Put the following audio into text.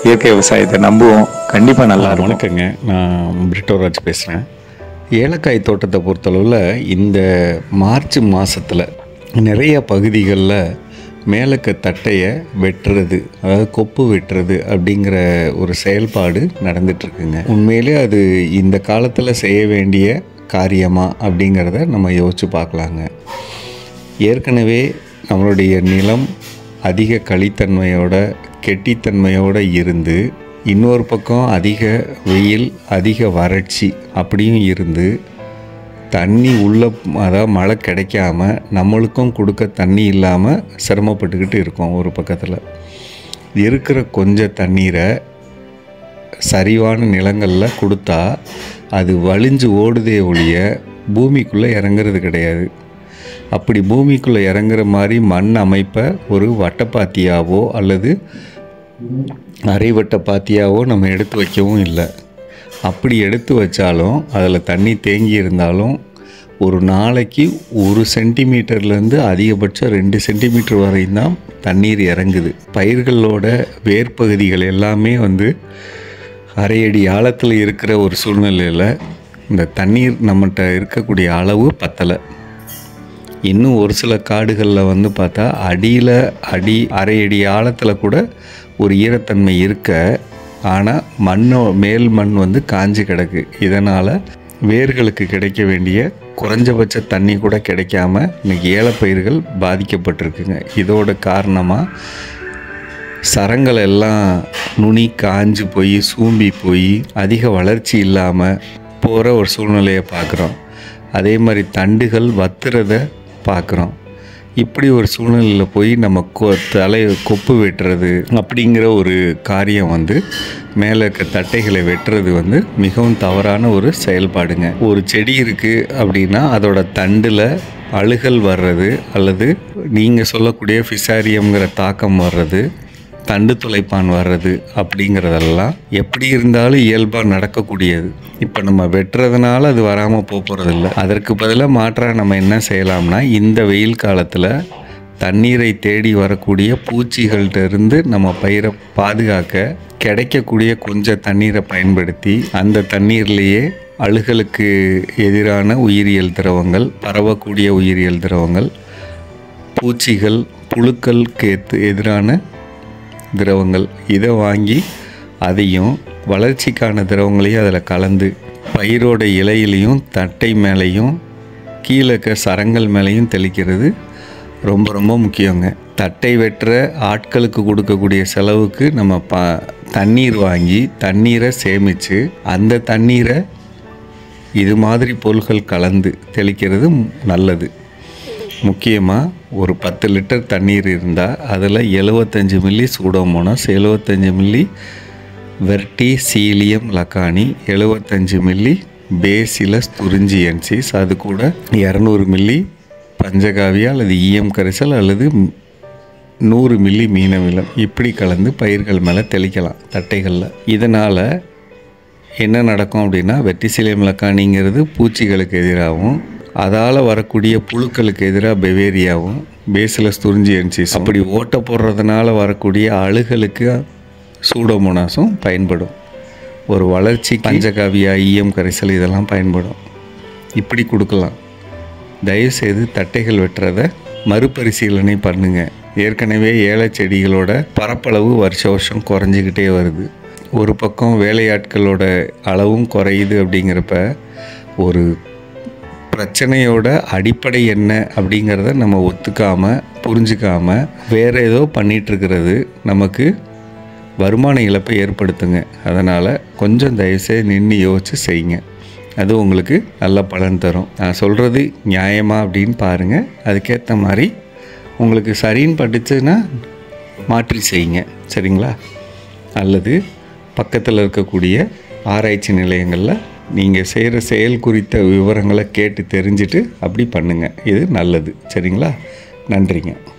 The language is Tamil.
இயற்கை விவசாயத்தை நம்புவோம் கண்டிப்பாக நல்லா இருக்கும் வணக்கங்க நான் பிரிட்டோராஜ் பேசுகிறேன் ஏலக்காய் தோட்டத்தை பொறுத்தளவில் இந்த மார்ச் மாதத்தில் நிறைய பகுதிகளில் மேலக்க தட்டையை வெட்டுறது அதாவது கொப்பு வெட்டுறது அப்படிங்கிற ஒரு செயல்பாடு நடந்துட்டுருக்குங்க உண்மையிலே அது இந்த காலத்தில் செய்ய வேண்டிய காரியமா அப்படிங்கிறத நம்ம யோசித்து பார்க்கலாங்க ஏற்கனவே நம்மளுடைய நிலம் அதிக களித்தன்மையோட கெட்டித்தன்மையோட இருந்து இன்னொரு பக்கம் அதிக வெயில் அதிக வறட்சி அப்படியும் இருந்து தண்ணி உள்ள அதாவது மழை கிடைக்காம நம்மளுக்கும் கொடுக்க தண்ணி இல்லாமல் சிரமப்பட்டுக்கிட்டு இருக்கோம் ஒரு பக்கத்தில் இருக்கிற கொஞ்ச தண்ணீரை சரிவான நிலங்களில் கொடுத்தா அது வலிஞ்சு ஓடுதே ஒழிய பூமிக்குள்ளே இறங்குறது கிடையாது அப்படி பூமிக்குள்ளே இறங்குற மாதிரி மண் அமைப்பை ஒரு வட்டப்பாத்தியாவோ அல்லது அரைவட்ட பாத்தியாவோ நம்ம எடுத்து வைக்கவும் இல்லை அப்படி எடுத்து வச்சாலும் அதில் தண்ணி தேங்கி இருந்தாலும் ஒரு நாளைக்கு ஒரு சென்டிமீட்டர்லேருந்து அதிகபட்சம் ரெண்டு சென்டிமீட்டர் வரையும் தான் தண்ணீர் இறங்குது பயிர்களோட வேர்ப்பகுதிகள் எல்லாமே வந்து அரை அடி ஆழத்தில் இருக்கிற ஒரு சூழ்நிலையில் இந்த தண்ணீர் நம்மகிட்ட இருக்கக்கூடிய அளவு பத்தலை இன்னும் ஒரு சில காடுகளில் வந்து பார்த்தா அடியில் அடி அரை அடி ஆழத்தில் கூட ஒரு ஈரத்தன்மை இருக்க ஆனால் மண்ணோ மேல் மண் வந்து காஞ்சு கிடக்கு இதனால் வேர்களுக்கு கிடைக்க வேண்டிய குறைஞ்சபட்ச தண்ணி கூட கிடைக்காம இன்னைக்கு ஏலப்பயிர்கள் பாதிக்கப்பட்டிருக்குங்க இதோட காரணமாக சரங்கள் எல்லாம் நுனி காஞ்சு போய் சூம்பி போய் அதிக வளர்ச்சி இல்லாமல் போகிற ஒரு சூழ்நிலையை பார்க்குறோம் அதே மாதிரி தண்டுகள் வத்துறத பார்க்குறோம் இப்படி ஒரு சூழ்நிலையில் போய் நம்ம கொ தலை கொப்பு வெட்டுறது அப்படிங்கிற ஒரு காரியம் வந்து மேலே இருக்க தட்டைகளை வெட்டுறது வந்து மிகவும் தவறான ஒரு செயல்பாடுங்க ஒரு செடி இருக்குது அப்படின்னா அதோட தண்டில் அழுகல் வர்றது அல்லது நீங்கள் சொல்லக்கூடிய ஃபிசாரியம்ங்கிற தாக்கம் வர்றது தண்டு துளைப்பான் வர்றது அப்படிங்கிறதெல்லாம் எப்படி இருந்தாலும் இயல்பாக நடக்கக்கூடியது இப்போ நம்ம வெட்டுறதுனால அது வராமல் போகிறதில்ல அதற்கு பதிலாக மாற்றாக நம்ம என்ன செய்யலாம்னா இந்த வெயில் காலத்தில் தண்ணீரை தேடி வரக்கூடிய பூச்சிகள்கிட்ட இருந்து நம்ம பயிரை பாதுகாக்க கிடைக்கக்கூடிய கொஞ்சம் தண்ணீரை பயன்படுத்தி அந்த தண்ணீர்லேயே அழுகலுக்கு எதிரான உயிரியல் திரவங்கள் பரவக்கூடிய உயிரியல் திரவங்கள் பூச்சிகள் புழுக்களுக்கு எத்து எதிரான திரவங்கள் இதை வாங்கி அதையும் வளர்ச்சிக்கான திரவங்களையும் அதில் கலந்து பயிரோட இலையிலையும் தட்டை மேலேயும் கீழே இருக்க சரங்கள் மேலேயும் தெளிக்கிறது ரொம்ப ரொம்ப முக்கியங்க தட்டை வெட்டுற ஆட்களுக்கு கொடுக்கக்கூடிய செலவுக்கு நம்ம ப தண்ணீர் வாங்கி தண்ணீரை சேமித்து அந்த தண்ணீரை இது மாதிரி பொருள்கள் கலந்து தெளிக்கிறது நல்லது முக்கியமாக ஒரு பத்து லிட்டர் தண்ணீர் இருந்தால் அதில் எழுபத்தஞ்சு மில்லி சூடோமோனஸ் எழுபத்தஞ்சு மில்லி வெர்டி சீலியம் லக்கானி எழுபத்தஞ்சு மில்லி பேசிலஸ் துரிஞ்சியன்சிஸ் அது கூட இரநூறு மில்லி பஞ்சகாவியா அல்லது ஈயம் கரைசல் அல்லது நூறு மில்லி மீனமிலம் இப்படி கலந்து பயிர்கள் மேலே தெளிக்கலாம் தட்டைகளில் இதனால் என்ன நடக்கும் அப்படின்னா வெட்டிசிலியம் லக்கானிங்கிறது பூச்சிகளுக்கு எதிராகவும் அதால் வரக்கூடிய புழுக்களுக்கு எதிராக பெவேரியாவும் பேசிலஸ் துரிஞ்சியன்சிஸ் அப்படி ஓட்ட போடுறதுனால வரக்கூடிய அழுகலுக்கு சூடோமோனாஸும் பயன்படும் ஒரு வளர்ச்சி பஞ்சகாவியா ஈயம் கரைசல் இதெல்லாம் பயன்படும் இப்படி கொடுக்கலாம் தயவுசெய்து தட்டைகள் வெட்டுறதை மறுபரிசீலனை பண்ணுங்க ஏற்கனவே ஏழை செடிகளோட பரப்பளவு வருஷ வருஷம் குறைஞ்சிக்கிட்டே வருது ஒரு பக்கம் வேலையாட்களோட அளவும் குறையுது அப்படிங்கிறப்ப ஒரு பிரச்சனையோட அடிப்படை என்ன அப்படிங்கிறத நம்ம ஒத்துக்காம புரிஞ்சுக்காம வேற ஏதோ பண்ணிட்டு இருக்கிறது நமக்கு வருமான இழப்பை ஏற்படுத்துங்க அதனால் கொஞ்சம் தயவுசெய்து நின்று யோசிச்சு செய்யுங்க அது உங்களுக்கு நல்ல பலன் தரும் நான் சொல்கிறது நியாயமா அப்படின்னு பாருங்கள் அதுக்கேற்ற மாதிரி உங்களுக்கு சரின்னு பட்டுச்சுன்னா மாற்றி செய்யுங்க சரிங்களா அல்லது பக்கத்தில் இருக்கக்கூடிய ஆராய்ச்சி நிலையங்களில் நீங்கள் செய்கிற செயல் குறித்த விவரங்களை கேட்டு தெரிஞ்சுட்டு அப்படி பண்ணுங்கள் இது நல்லது சரிங்களா நன்றிங்க